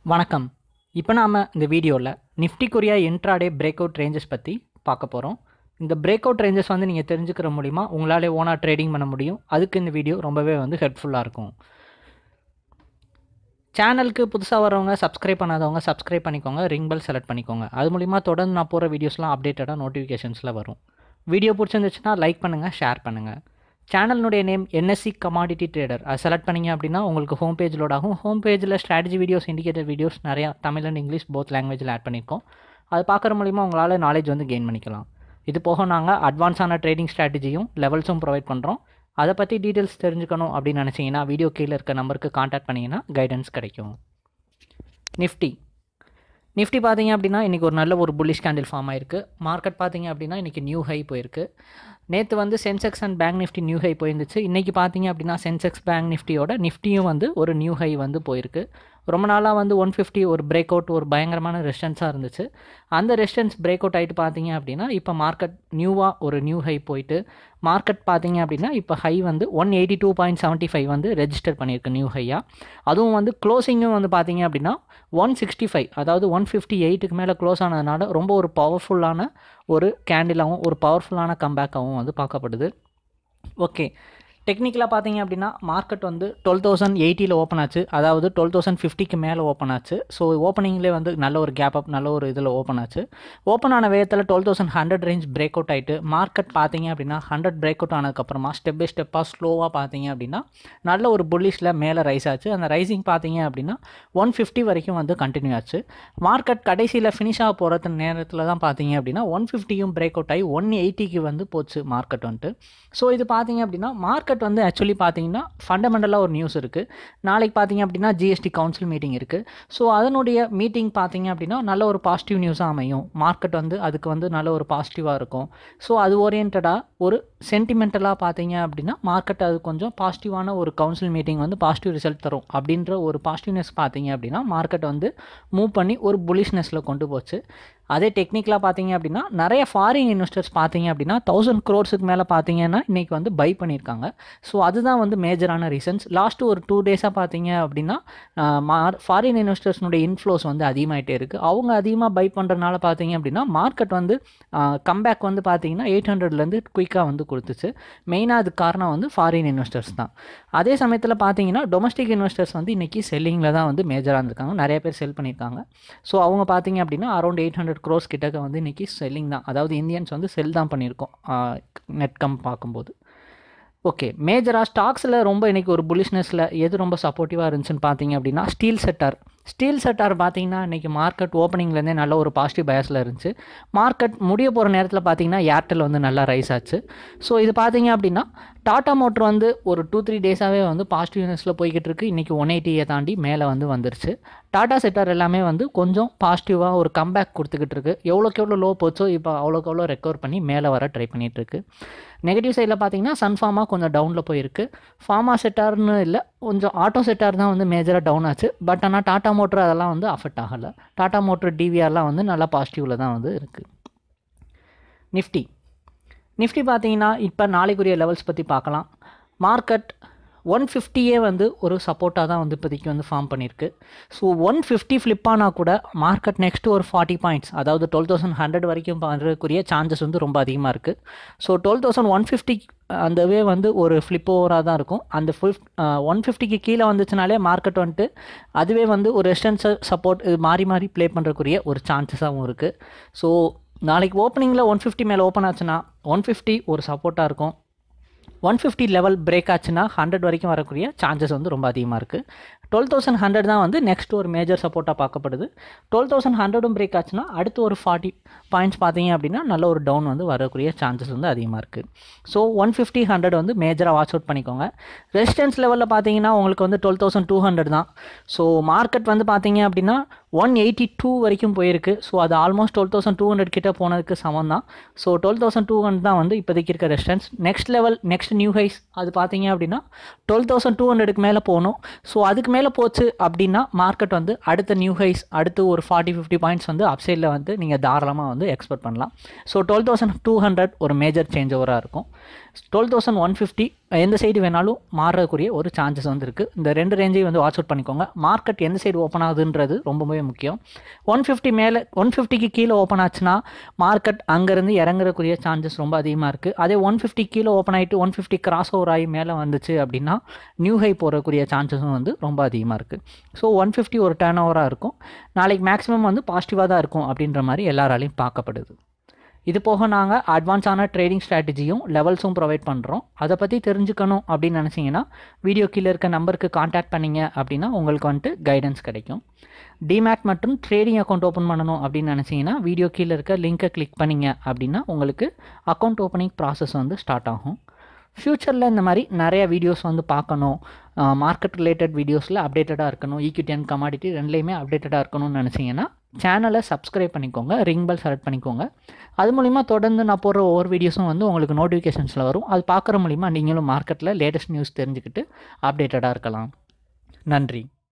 வணக்கம் இப்போ நாம் இந்த வீடியோவில் நிஃப்டி கொரியா இன்ட்ராடே பிரேக் அவுட் ரேஞ்சஸ் பற்றி பார்க்க போகிறோம் இந்த பிரேக் அவுட் ரேஞ்சஸ் வந்து நீங்கள் தெரிஞ்சுக்கிற மூலிமா உங்களாலே ஓனாக ட்ரேடிங் பண்ண முடியும் அதுக்கு இந்த வீடியோ ரொம்பவே வந்து ஹெல்ப்ஃபுல்லாக இருக்கும் சேனலுக்கு புதுசாக வரவங்க சப்ஸ்கிரைப் பண்ணாதவங்க சப்ஸ்கிரைப் பண்ணிக்கோங்க ரிங் பெல் செலக்ட் பண்ணிக்கோங்க அது மூலிமா தொடர்ந்து நான் போகிற வீடியோஸ்லாம் அப்டேட்டடாக நோட்டிஃபிகேஷன்ஸில் வரும் வீடியோ பிடிச்சிருந்துச்சுன்னா லைக் பண்ணுங்கள் ஷேர் பண்ணுங்கள் சேனலினுடைய நேம் என்எஸ்சி கமாடிட்டி ட்ரேடர் அது செலக்ட் பண்ணிங்க அப்படின்னா உங்களுக்கு ஹோம் பேஜ் லோட் ஆகும் ஹோம் பேஜில் ஸ்ட்ராட்டஜி வீடியோஸ் இண்டிகேட்டர் வீடியோஸ் நிறையா தமிழ் அண்ட் இங்கிலீஷ் போத் லாங்குவேஜில் ஆட் பண்ணியிருக்கோம் அது பார்க்குற மூலிமா உங்களால் நாலேஜ் வந்து கெயின் பண்ணிக்கலாம் இது போக நாங்கள் அட்வான்ஸான ட்ரேடிங் ஸ்ட்ராட்டஜியும் லெவல்ஸும் ப்ரொவைட் பண்ணுறோம் அதை பற்றி டீட்டெயில்ஸ் தெரிஞ்சுக்கணும் அப்படின்னு நினச்சிங்கன்னா வீடியோ கீழே இருக்க நம்பருக்கு காண்டாக்ட் பண்ணிங்கன்னா கைடன்ஸ் கிடைக்கும் நிஃப்டி நிஃப்டி பார்த்தீங்க அப்படின்னா இன்றைக்கி ஒரு நல்ல ஒரு புல்லிஷ் கேண்டில் ஃபார்ம் ஆயிருக்கு மார்க்கெட் பார்த்தீங்க அப்படின்னா இன்றைக்கி நியூ ஹை போயிருக்கு நேற்று வந்து Sensex and bank Nifty new high போயிருந்துச்சு இன்றைக்கி பார்த்தீங்க அப்படின்னா சென்செக்ஸ் பேங்க் நிஃப்டியோட நிஃப்டியும் வந்து ஒரு நியூ ஹை வந்து போயிருக்கு ரொம்ப நாளாக வந்து ஒன் ஃபிஃப்டி ஒரு பிரேக் அவுட் ஒரு பயங்கரமான ரெஸ்டன்ஸாக இருந்துச்சு அந்த ரெஸ்டன்ஸ் பிரேக் அவுட் ஆகிட்டு பார்த்தீங்க அப்படின்னா இப்போ மார்க்கெட் நியூவாக ஒரு நியூ ஹை போயிட்டு மார்க்கெட் பார்த்தீங்க அப்படின்னா இப்போ ஹை வந்து one eighty two point seventy five வந்து ரெஜிஸ்டர் பண்ணியிருக்கு நியூ ஹையாக அதுவும் வந்து க்ளோசிங்கும் வந்து பார்த்தீங்க அப்படின்னா ஒன் சிக்ஸ்டி ஃபைவ் அதாவது ஒன் ஃபிஃப்டி எயிட்டுக்கு மேலே க்ளோஸ் ஆனதுனால ரொம்ப ஒரு பவர்ஃபுல்லான ஒரு கேண்டிலாகவும் ஒரு பவர்ஃபுல்லான கம்பேக்காகவும் வந்து பார்க்கப்படுது ஓகே டெக்னிக்கலாக பார்த்தீங்க அப்படின்னா மார்க்கெட் வந்து டுவெல் தௌசண்ட் எயிட்டியில் ஓப்பன் ஆச்சு அதாவது டுவெல் தௌசண்ட் ஃபிஃப்டிக்கு மேலே ஓப்பன் ஆச்சு ஸோ ஓப்பனிங்லேயே வந்து நல்ல ஒரு கேப் அப் நல்ல ஒரு இதில் ஓப்பன் ஆச்சு ஓப்பன் ஆன வேகத்தில் twelve thousand hundred range break out ஆகிட்டு மார்க்கெட் பார்த்தீங்க அப்படின்னா ஹண்ட்ரட் பிரேக் அவுட் ஆனதுக்கப்புறமா ஸ்டெப் பை ஸ்டெப்பாக ஸ்லோவாக பார்த்தீங்க அப்படின்னா நல்ல ஒரு புல்லிஷில் மேலே ரைஸ் ஆச்சு அந்த ரைசிங் பார்த்தீங்க அப்படின்னா ஒன் ஃபிஃப்டி வரைக்கும் வந்து கண்டினியூ ஆச்சு மார்க்கெட் கடைசியில் ஃபினிஷ் ஆக போகிறது நேரத்தில் தான் பார்த்தீங்க அப்படின்னா ஒன் ஃபிஃப்டியும் பிரேக் அவுட் ஆகி ஒன் எயிட்டிக்கு வந்து போச்சு மார்க்கெட் வந்துட்டு ஸோ இது பார்த்தீங்க அப்படின்னா மார்க்கெட் வந்து ஆக்சுவலி பார்த்தீங்கன்னா ஃபண்டமெண்டலாக ஒரு நியூஸ் இருக்குது நாளைக்கு பார்த்தீங்க அப்படின்னா ஜிஎஸ்டி கவுன்சில் மீட்டிங் இருக்குது ஸோ அதனுடைய மீட்டிங் பார்த்தீங்க அப்படின்னா நல்ல ஒரு பாசிட்டிவ் நியூஸாக அமையும் மார்க்கெட் வந்து அதுக்கு வந்து நல்ல ஒரு பாசிட்டிவாக இருக்கும் ஸோ அது ஓரியன்டாக ஒரு சென்டிமெண்டலாக பார்த்தீங்க அப்படின்னா மார்க்கெட் அது கொஞ்சம் பாசிட்டிவான ஒரு கவுன்சில் மீட்டிங் வந்து பாசிட்டிவ் ரிசல்ட் தரும் அப்படின்ற ஒரு பாசிட்டிவ்னஸ் பார்த்தீங்க அப்படின்னா மார்க்கெட் வந்து மூவ் பண்ணி ஒரு புலிஷ்னஸில் கொண்டு போச்சு அதே டெக்னிக்கலாக பார்த்தீங்க அப்படின்னா நிறைய ஃபாரின் இன்வெஸ்டர்ஸ் பார்த்தீங்க அப்படின்னா தௌசண்ட் க்ரோர்ஸுக்கு மேலே பார்த்தீங்கன்னா இன்றைக்கி வந்து பை பண்ணியிருக்காங்க ஸோ அதுதான் வந்து மேஜரான ரீசன்ஸ் லாஸ்ட்டு ஒரு டூ டேஸாக பார்த்தீங்க அப்படின்னா ஃபாரின் இன்வெஸ்டர்ஸ்னுடைய இன்ஃப்ளோஸ் வந்து அதிகமாகிட்டே இருக்குது அவங்க அதிகமாக பை பண்ணுறதுனால பார்த்தீங்க அப்படின்னா மார்க்கெட் வந்து கம்பேக் வந்து பார்த்தீங்கன்னா எயிட் ஹண்ட்ரட்லேருந்து குயிக்காக வந்து கொடுத்துச்சு மெயினாக அதுக்கு காரணம் வந்து ஃபாரின் இன்வெஸ்டர்ஸ் தான் அதே சமயத்தில் பார்த்தீங்கன்னா டொமஸ்டிக் இன்வெஸ்டர்ஸ் வந்து இன்றைக்கி செல்லிங்கில் தான் வந்து மேஜராக இருந்திருக்காங்க நிறைய பேர் செல் பண்ணியிருக்காங்க ஸோ அவங்க பார்த்தீங்க அப்படின்னா அரௌண்ட் எயிட் ஹண்ட்ரட் க்ரோஸ் கிட்டக்க வந்து இன்றைக்கி செல்லிங் தான் அதாவது இந்தியன்ஸ் வந்து செல் தான் பண்ணியிருக்கோம் நெட் கம் பார்க்கும்போது ஓகே மேஜராக ஸ்டாக்ஸில் ரொம்ப இன்றைக்கி ஒரு புலிஷ்னஸில் எது ரொம்ப சப்போர்ட்டிவாக இருந்துச்சுன்னு பார்த்தீங்க அப்படின்னா ஸ்டீல் செட்டார் ஸ்டீல் செட்டார் பார்த்தீங்கன்னா இன்றைக்கி மார்க்கெட் ஓப்பனிங்லேருந்தே நல்ல ஒரு பாசிட்டிவ் பயஸில் இருந்துச்சு மார்க்கெட் முடிய போகிற நேரத்தில் பார்த்தீங்கன்னா ஏர்டெல் வந்து நல்லா ரைஸ் ஆச்சு ஸோ இது பார்த்தீங்க அப்படின்னா டாட்டா மோட்டர் வந்து ஒரு டூ த்ரீ டேஸாகவே வந்து பாசிட்டிவ்னஸில் போய்கிட்டு இருக்குது இன்றைக்கி ஒன் எயிட்டியை தாண்டி மேலே வந்து வந்துருச்சு டாடா செட்டார் எல்லாமே வந்து கொஞ்சம் பாசிட்டிவாக ஒரு கம்பேக் கொடுத்துக்கிட்டு இருக்குது எவ்வளோக்கு எவ்வளோ லோ போச்சோ இப்போ அவ்வளோக்கு எவ்வளோ ரெக்கவர் பண்ணி மேலே வர ட்ரை பண்ணிகிட்ருக்கு நெகட்டிவ் சைடில் பார்த்தீங்கன்னா சன்ஃபார்மா கொஞ்சம் டவுனில் போயிருக்கு ஃபார்மா செட்டார்னு இல்லை கொஞ்சம் ஆட்டோ செட்டார் தான் வந்து மேஜராக டவுன் ஆச்சு பட் ஆனால் டாட்டா மோட்ரு அதெல்லாம் வந்து அஃபெக்ட் ஆகலை டாட்டா மோட்ரு டிவிஆர்லாம் வந்து நல்லா பாசிட்டிவில் தான் வந்து இருக்குது நிஃப்டி நிஃப்டி பார்த்தீங்கன்னா இப்போ நாளைக்குரிய லெவல்ஸ் பற்றி பார்க்கலாம் மார்க்கெட் ஒன் ஃபிஃப்டியே வந்து ஒரு சப்போர்ட்டாக தான் வந்து இப்போதைக்கு வந்து ஃபார்ம் பண்ணியிருக்கு ஸோ ஒன் ஃபிஃப்டி ஃப்ளிப் ஆனால் கூட மார்க்கெட் நெக்ஸ்ட்டு ஒரு ஃபார்ட்டி பாயிண்ட்ஸ் அதாவது டுவெல் தௌசண்ட் ஹண்ட்ரட் வரைக்கும் பண்ணுறதுக்குரிய சான்சஸ் வந்து ரொம்ப அதிகமாக இருக்குது so twelve thousand one fifty அந்த வே வந்து ஒரு ஃப்ளிப் ஓவராக தான் இருக்கும் அந்த ஃபிஃப்ட் ஒன் ஃபிஃப்டிக்கு கீழே வந்துச்சுனாலே மார்க்கெட் வந்துட்டு அதுவே வந்து ஒரு ரெஸ்டன்ஸ் சப்போர்ட் இது மாறி மாறி ப்ளே பண்ணுறக்குரிய ஒரு சான்சஸாகவும் இருக்குது ஸோ நாளைக்கு ஓப்பனிங்கில் ஒன் ஃபிஃப்டி மேலே ஓப்பன் ஆச்சுன்னா ஒன் ஃபிஃப்டி ஒரு சப்போர்ட்டாக இருக்கும் ஒன் ஃபிஃப்டி லெவல் பிரேக் ஆச்சுன்னா ஹண்ட்ரட் வரைக்கும் வரக்கூடிய சான்சஸ் வந்து ரொம்ப அதிகமாக இருக்குது டுவெல் தௌசண்ட் ஹண்ட்ரட் தான் வந்து நெக்ஸ்ட் ஒரு மேஜர் சப்போர்ட்டாக பார்க்கப்படுது டுவெல் தௌசண்ட் ஹண்ட்ரடும் பிரேக் ஆச்சுன்னா அடுத்து ஒரு ஃபார்ட்டி பாயிண்ட்ஸ் பார்த்தீங்க அப்படின்னா நல்ல ஒரு டவுன் வந்து வரக்கூடிய சான்சஸ் வந்து அதிகமாக இருக்குது ஸோ ஒன் ஃபிஃப்டி ஹண்ட்ரட் வந்து மேஜராக வாட்ச் அவுட் பண்ணிக்கோங்க ரெசிஸ்டன்ஸ் லெவலில் பார்த்தீங்கன்னா உங்களுக்கு வந்து டுவெல் தௌசண்ட் டூ ஹண்ட்ரட் தான் ஸோ மார்க்கெட் வந்து பார்த்தீங்க அப்படின்னா ஒன் எயிட்டி டூ வரைக்கும் போயிருக்கு ஸோ அது almost twelve thousand two hundred கிட்ட போனதுக்கு சமம் தான் so twelve thousand two hundred தான் வந்து இப்போதைக்கு இருக்க resistance next level next new highs அது பார்த்தீங்க அப்படின்னா டுவெல் தௌசண்ட் டூ ஹண்ட்ரடுக்கு மேலே போகணும் ஸோ அதுக்கு மேலே போச்சு அப்படின்னா மார்க்கெட் வந்து அடுத்த நியூ ஹைஸ் அடுத்து ஒரு ஃபார்ட்டி ஃபிஃப்டி பாயிண்ட்ஸ் வந்து அப்சைடில் வந்து நீங்கள் தாராளமாக வந்து எக்ஸ்பெக்ட் பண்ணலாம் so twelve thousand two hundred ஒரு மேஜர் சேஞ்ச் ஓவராக இருக்கும் டுவெல் தௌசண்ட் ஒன் ஃபிஃப்டி எந்த சைடு வேணாலும் மாறக்கூடிய ஒரு சான்சஸ் வந்து இருக்குது இந்த ரெண்டு ரேஞ்சையும் வந்து வாட்ச் அவுட் பண்ணிக்கோங்க மார்க்கெட் எந்த சைடு ஓப்பன் ஆகுதுன்றது ரொம்பவே முக்கியம் ஒன் ஃபிஃப்டி மேலே ஒன் ஃபிஃப்டிக்கு கீழே ஓப்பன் ஆச்சுன்னா மார்க்கெட் அங்கேருந்து இறங்குறக்கூடிய சான்சஸ் ரொம்ப அதிகமாக இருக்குது அதே ஒன் ஃபிஃப்டி கீழே ஓப்பன் ஆகிட்டு ஒன் ஃபிஃப்டி கிராஸ் ஓவர் ஆகி மேலே வந்துச்சு அப்படின்னா நியூ ஹை போடக்கூடிய சான்சஸும் வந்து ரொம்ப அதிகமாக இருக்குது ஸோ ஒன் ஃபிஃப்டி ஒரு டேர்ன் ஓவராக இருக்கும் நாளைக்கு மேக்ஸிமம் வந்து பாசிட்டிவாக தான் இருக்கும் அப்படின்ற மாதிரி எல்லாராலையும் பார்க்கப்படுது இது போக நாங்கள் அட்வான்ஸான ட்ரேடிங் ஸ்ட்ராட்டஜியும் லெவல்ஸும் ப்ரொவைட் பண்ணுறோம் அதை பற்றி தெரிஞ்சுக்கணும் அப்படின்னு நினச்சிங்கன்னா வீடியோ கீழே இருக்க நம்பருக்கு காண்டாக்ட் பண்ணிங்க அப்படின்னா உங்களுக்கு வந்துட்டு கைடன்ஸ் கிடைக்கும் டிமேட் மற்றும் ட்ரேடிங் அக்கௌண்ட் ஓப்பன் பண்ணணும் அப்படின்னு நினச்சிங்கன்னா வீடியோ கீழே இருக்க லிங்க்கை கிளிக் பண்ணிங்க அப்படின்னா உங்களுக்கு அக்கௌண்ட் ஓப்பனிங் ப்ராசஸ் வந்து ஸ்டார்ட் ஆகும் ஃப்யூச்சரில் இந்த மாதிரி நிறைய வீடியோஸ் வந்து பார்க்கணும் மார்க்கெட் ரிலேட்டட் வீடியோஸில் அப்டேட்டடாக இருக்கணும் ஈக்விட்டி அண்ட் கமாடிட்டி ரெண்டுலேயுமே அப்டேட்டடாக இருக்கணும்னு நினச்சிங்கன்னா சேனலை சப்ஸ்கிரைப் பண்ணிக்கோங்க ரிங் பெல் செலக்ட் பண்ணிக்கோங்க அது மூலிமா தொடர்ந்து நான் போடுற ஒவ்வொரு வீடியோஸும் வந்து உங்களுக்கு நோட்டிஃபிகேஷன்ஸில் வரும் அது பார்க்குற மூலிமா நீங்களும் மார்க்கெட்டில் லேட்டஸ்ட் நியூஸ் தெரிஞ்சுக்கிட்டு அப்டேட்டடாக இருக்கலாம் நன்றி